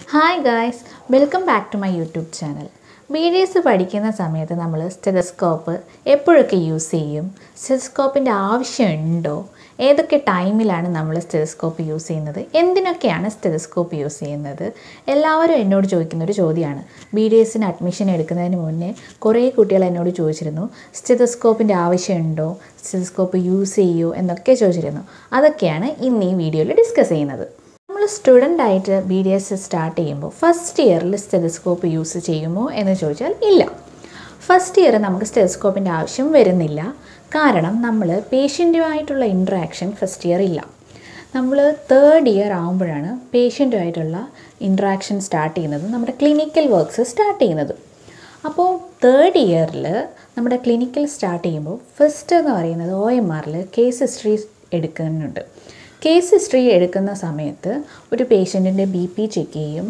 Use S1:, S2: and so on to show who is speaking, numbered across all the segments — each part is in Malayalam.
S1: hi guys welcome back to my YouTube channel B D S പഠിക്കുന്ന സമയത്ത് നമ്മൾ സ്റ്റെതസ്കോപ്പ് എപ്പോഴൊക്കെ യൂസ് ചെയ്യും സ്റ്റെതസ്കോപ്പിൻ്റെ ആവശ്യമുണ്ടോ ഏതൊക്കെ ടൈമിലാണ് നമ്മൾ സ്റ്റെതസ്കോപ്പ് യൂസ് ചെയ്യുന്നത് എന്തിനൊക്കെയാണ് സ്റ്റെതസ്കോപ്പ് യൂസ് ചെയ്യുന്നത് എല്ലാവരും എന്നോട് ചോദിക്കുന്ന ഒരു ചോദ്യമാണ് ബി ഡി എസിന് അഡ്മിഷൻ എടുക്കുന്നതിന് മുന്നേ കുറേ കുട്ടികൾ എന്നോട് ചോദിച്ചിരുന്നു സ്റ്റെതസ്കോപ്പിൻ്റെ ആവശ്യമുണ്ടോ സ്റ്റെതസ്കോപ്പ് യൂസ് ചെയ്യുമോ എന്നൊക്കെ ചോദിച്ചിരുന്നു അതൊക്കെയാണ് ഇന്ന് ഈ വീഡിയോയിൽ ഡിസ്കസ് ചെയ്യുന്നത് നമ്മൾ സ്റ്റുഡൻ്റ് ആയിട്ട് ബി ഡി എസ് സ്റ്റാർട്ട് ചെയ്യുമ്പോൾ ഫസ്റ്റ് ഇയറിൽ സ്റ്റെതസ്കോപ്പ് യൂസ് ചെയ്യുമോ എന്ന് ചോദിച്ചാൽ ഇല്ല ഫസ്റ്റ് ഇയർ നമുക്ക് സ്റ്റെതസ്കോപ്പിൻ്റെ ആവശ്യം വരുന്നില്ല കാരണം നമ്മൾ പേഷ്യൻറ്റുമായിട്ടുള്ള ഇൻട്രാക്ഷൻ ഫസ്റ്റ് ഇയർ ഇല്ല നമ്മൾ തേർഡ് ഇയർ ആകുമ്പോഴാണ് പേഷ്യൻറ്റുമായിട്ടുള്ള ഇൻട്രാക്ഷൻ സ്റ്റാർട്ട് ചെയ്യുന്നത് നമ്മുടെ ക്ലിനിക്കൽ വർക്ക്സ് സ്റ്റാർട്ട് ചെയ്യുന്നത് അപ്പോൾ തേർഡ് ഇയറിൽ നമ്മുടെ ക്ലിനിക്കൽ സ്റ്റാർട്ട് ചെയ്യുമ്പോൾ ഫസ്റ്റ് എന്ന് പറയുന്നത് ഒ എം ആറിൽ കേസ് ഹിസ്റ്ററി എടുക്കുന്നുണ്ട് കേസ് ഹിസ്റ്ററി എടുക്കുന്ന സമയത്ത് ഒരു പേഷ്യൻറ്റിൻ്റെ ബി പി ചെക്ക് ചെയ്യും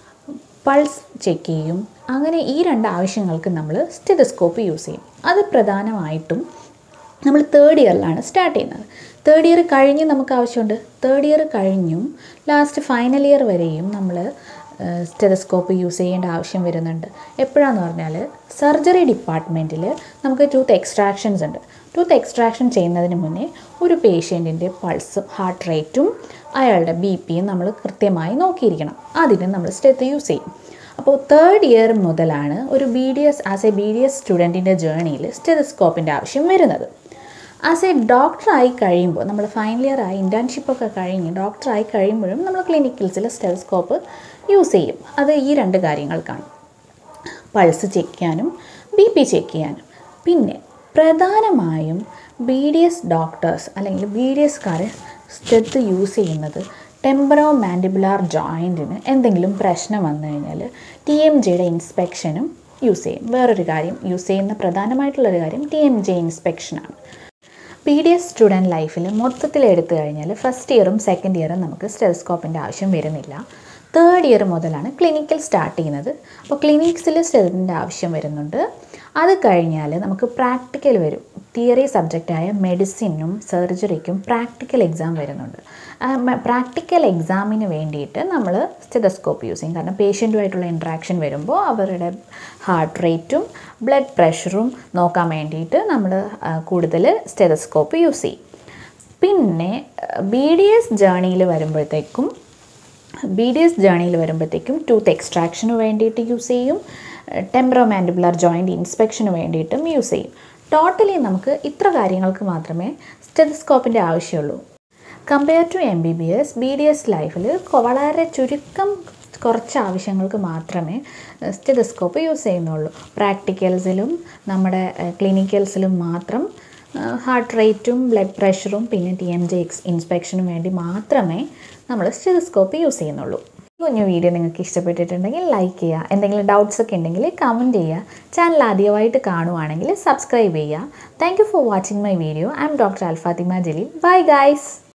S1: പൾസ് ചെക്ക് ചെയ്യും അങ്ങനെ ഈ രണ്ട് ആവശ്യങ്ങൾക്ക് നമ്മൾ സ്റ്റെതസ്കോപ്പ് യൂസ് ചെയ്യും അത് പ്രധാനമായിട്ടും നമ്മൾ തേർഡ് ഇയറിലാണ് സ്റ്റാർട്ട് ചെയ്യുന്നത് തേർഡ് ഇയർ കഴിഞ്ഞ് നമുക്ക് ആവശ്യമുണ്ട് തേർഡ് ഇയർ കഴിഞ്ഞും ലാസ്റ്റ് ഫൈനൽ ഇയർ വരെയും നമ്മൾ സ്റ്റെതസ്കോപ്പ് യൂസ് ചെയ്യേണ്ട ആവശ്യം വരുന്നുണ്ട് എപ്പോഴാന്ന് പറഞ്ഞാൽ സർജറി ഡിപ്പാർട്ട്മെൻറ്റിൽ നമുക്ക് ടൂത്ത് എക്സ്ട്രാക്ഷൻസ് ഉണ്ട് ടൂത്ത് എക്സ്ട്രാക്ഷൻ ചെയ്യുന്നതിന് മുന്നേ ഒരു പേഷ്യൻറ്റിൻ്റെ പൾസും ഹാർട്ട് റേറ്റും അയാളുടെ ബി പിയും നമ്മൾ കൃത്യമായി നോക്കിയിരിക്കണം അതിന് നമ്മൾ സ്റ്റെത്ത് യൂസ് ചെയ്യും അപ്പോൾ തേർഡ് ഇയർ മുതലാണ് ഒരു B D S as a B D S സ്റ്റുഡൻറ്റിൻ്റെ ജേണിയിൽ സ്റ്റെതസ്കോപ്പിൻ്റെ ആവശ്യം വരുന്നത് ആസ് എ ഡോക്ടറായി കഴിയുമ്പോൾ നമ്മൾ ഫൈനൽ ഇയർ ആയി ഇൻറ്റേൺഷിപ്പൊക്കെ കഴിഞ്ഞ് ഡോക്ടറായി കഴിയുമ്പോഴും നമ്മൾ ക്ലിനിക്കൽസിൽ സ്റ്റെതസ്കോപ്പ് യൂസ് ചെയ്യും അത് ഈ രണ്ട് കാര്യങ്ങൾക്കാണ് പൾസ് ചെക്ക് ചെയ്യാനും ബി പി ചെക്ക് ചെയ്യാനും പിന്നെ പ്രധാനമായും ബി ഡി എസ് ഡോക്ടേഴ്സ് അല്ലെങ്കിൽ ബി ഡി എസ്കാർ സ്റ്റെത്ത് യൂസ് ചെയ്യുന്നത് ടെമ്പറോ മാൻഡിബുലാർ ജോയിൻറ്റിന് എന്തെങ്കിലും പ്രശ്നം വന്നു കഴിഞ്ഞാൽ ടി എം ജിയുടെ ഇൻസ്പെക്ഷനും യൂസ് ചെയ്യും വേറൊരു കാര്യം യൂസ് ചെയ്യുന്ന പ്രധാനമായിട്ടുള്ളൊരു കാര്യം ടി എം ജെ ഇൻസ്പെക്ഷനാണ് പി ഡി എസ് സ്റ്റുഡൻറ്റ് ലൈഫിൽ മൊത്തത്തിൽ എടുത്തു കഴിഞ്ഞാൽ ഫസ്റ്റ് ഇയറും സെക്കൻഡ് ഇയറും നമുക്ക് സ്റ്റെതസ്കോപ്പിൻ്റെ ആവശ്യം വരുന്നില്ല തേർഡ് ഇയർ മുതലാണ് ക്ലിനിക്കൽ സ്റ്റാർട്ട് ചെയ്യുന്നത് അപ്പോൾ ക്ലിനിക്സിൽ സ്റ്റെതിൻ്റെ ആവശ്യം വരുന്നുണ്ട് അത് കഴിഞ്ഞാൽ നമുക്ക് പ്രാക്ടിക്കൽ വരും തിയറി സബ്ജക്റ്റായ മെഡിസിനും സർജറിക്കും പ്രാക്ടിക്കൽ എക്സാം വരുന്നുണ്ട് പ്രാക്ടിക്കൽ എക്സാമിന് വേണ്ടിയിട്ട് നമ്മൾ സ്റ്റെതസ്കോപ്പ് യൂസ് ചെയ്യും കാരണം പേഷ്യൻറ്റുമായിട്ടുള്ള ഇൻട്രാക്ഷൻ വരുമ്പോൾ അവരുടെ ഹാർട്ട് റേറ്റും ബ്ലഡ് പ്രഷറും നോക്കാൻ വേണ്ടിയിട്ട് നമ്മൾ കൂടുതൽ സ്റ്റെതസ്കോപ്പ് യൂസ് ചെയ്യും പിന്നെ ബി ഡി എസ് ജേണിയിൽ വരുമ്പോഴത്തേക്കും ബി ഡി എസ് ജേണിയിൽ വരുമ്പോഴത്തേക്കും ടൂത്ത് എക്സ്ട്രാക്ഷന് വേണ്ടിയിട്ട് യൂസ് ചെയ്യും ടെമ്പറോ മാൻഡിബുലർ ജോയിൻറ്റ് ഇൻസ്പെക്ഷന് വേണ്ടിയിട്ടും യൂസ് ചെയ്യും ടോട്ടലി നമുക്ക് ഇത്ര കാര്യങ്ങൾക്ക് മാത്രമേ സ്റ്റെതസ്കോപ്പിൻ്റെ ആവശ്യമുള്ളൂ compare to M B B S B D S ലൈഫിൽ വളരെ ചുരുക്കം കുറച്ച് ആവശ്യങ്ങൾക്ക് മാത്രമേ സ്റ്റെതസ്കോപ്പ് യൂസ് ചെയ്യുന്നുള്ളൂ പ്രാക്ടിക്കൽസിലും നമ്മുടെ ക്ലിനിക്കൽസിലും മാത്രം ഹാർട്ട് റേറ്റും ബ്ലഡ് പ്രഷറും പിന്നെ ടി എം ജെ എക്സ് ഇൻസ്പെക്ഷനും വേണ്ടി മാത്രമേ നമ്മൾ സ്റ്റെതസ്കോപ്പ് യൂസ് ചെയ്യുന്നുള്ളൂ കുഞ്ഞു വീഡിയോ നിങ്ങൾക്ക് ഇഷ്ടപ്പെട്ടിട്ടുണ്ടെങ്കിൽ ലൈക്ക് ചെയ്യുക എന്തെങ്കിലും ഡൗട്ട്സ് ഒക്കെ ഉണ്ടെങ്കിൽ കമൻറ്റ് ചെയ്യുക ചാനൽ ആദ്യമായിട്ട് കാണുവാണെങ്കിൽ സബ്സ്ക്രൈബ് ചെയ്യുക thank you for watching my video I'm doctor Alfathima Jaleel bye guys